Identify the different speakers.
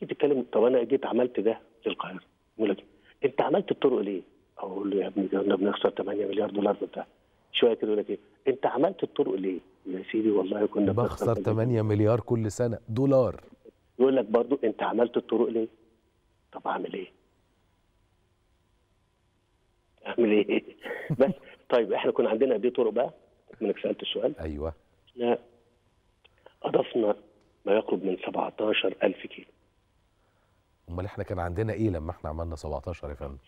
Speaker 1: بتتكلم طب انا جيت عملت ده للقاهره يقول لك انت عملت الطرق ليه؟ اقول له يا ابني كنا بنخسر 8 مليار دولار بتاع شويه كده يقول لك ايه؟ انت عملت الطرق ليه؟ يا سيدي والله كنا
Speaker 2: بخسر 8 مليار كل سنه دولار
Speaker 1: يقول لك برضو انت عملت الطرق ليه؟ طب اعمل ايه؟ اعمل ايه؟ بس طيب احنا كنا عندنا قد ايه طرق بقى؟ منك سالت السؤال
Speaker 2: ايوه
Speaker 1: احنا اضفنا ما يقرب من 17000 كيلو
Speaker 2: امال احنا كان عندنا ايه لما احنا عملنا 17 يا فندم